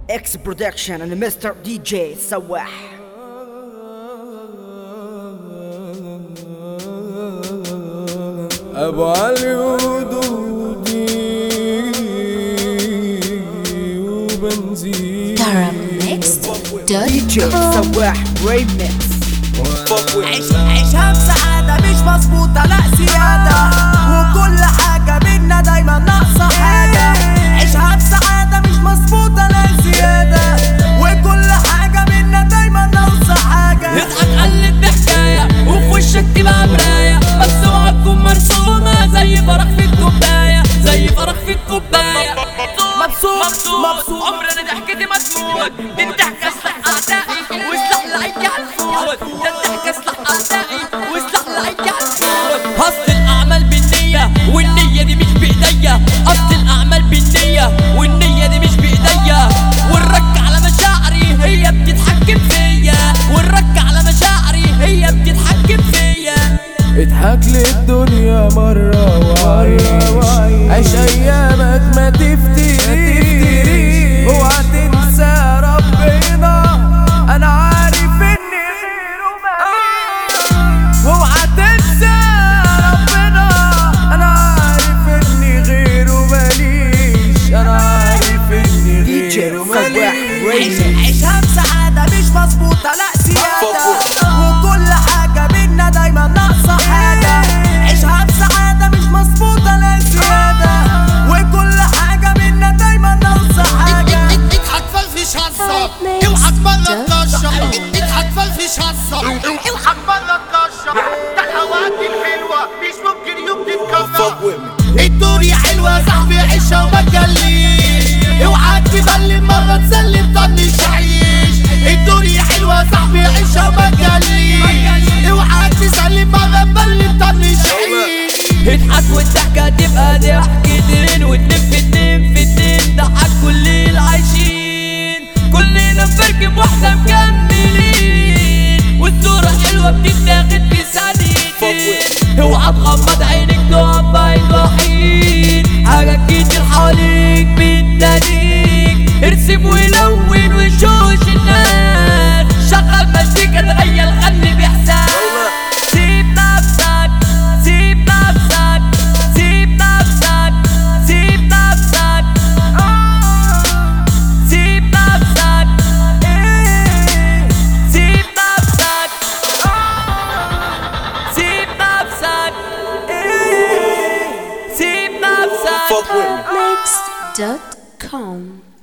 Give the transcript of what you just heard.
اكس برودكشن انا مستر دي جي سواح ابو علي ودودي وبنزين دي جي Paramix.com سواح ريميكس عيش عيشها بسعادة مش مظبوطة لا زيادة وكل حاجة منا دايما ناقصة حاجة عيشها بسعادة مش مظبوطة لا زيادة وكل حاجة منا دايما ناقصة حاجة اضحك قلب بحكاية وفي وشك تبقى مراية بس اوعى تكون مرسومة زي فرح في الكوباية زي فرح في الكوباية مبسوط مبسوط عمرنا ضحكتي ما تموت دي الضحكة سلاح أعدائي وسلاح لأي هنفوت ده الضحكة سلاح أعدائي وسلاح لأي هنفوت أصل الأعمال بالنية والنية دي مش بإيديا أصل الأعمال بالنية والنية دي مش بإيديا والرك على مشاعري هي بتتحكم فيا والرك على مشاعري هي بتتحكم فيا اضحك للدنيا مرة وعيش عيش ايامك ما تفتريش اوعى تنسى ربنا انا عارف اني غيره ماليش اوعى تنسى ربنا انا عارف اني غيره ماليش انا عارف اني دي جي غيره سواح ماليش عيش ريميكس عيشها بسعادة مش مظبوطة لا زيادة وكل حاجة منا دايما ناقصة حاجة عيشها بسعادة مش مظبوطة لا زيادة وكل حاجة منا دايما ناقصة حاجة اضحك فلفش هصة اوعى تبلد كشة اضحك فلفش هصة اوعى تبلد كشة ده الهواك الحلوة مش ممكن يوم تتكسر الدنيا حلوة يا صاحبي عيشها وما تجليش اوعى تبلم مرة تسلم طنش عيش الدنيا حلوة يا صاحبي عيشها وما تجليش اوعى تسلم مرة تبلم طنش عيش اضحك والضحكة تبقى ضحكتين واتنين في اتنين في اتنين ضحك كل العايشين كلنا بنركب واحدة مكملين والصورة حلوة بتتاخد في ثانيتين اوعى تغمض عينك تقف باين وحيد حاجات كتير حواليك بتناديك ارسم ولون وشوش الناس شغل مزيكا تغير غني باحساس سيب نفسك سيب نفسك سيب نفسك سيب نفسك سيب نفسك إيه. سيب نفسك سيب نفسك إيه. سيب نفسك Mix.com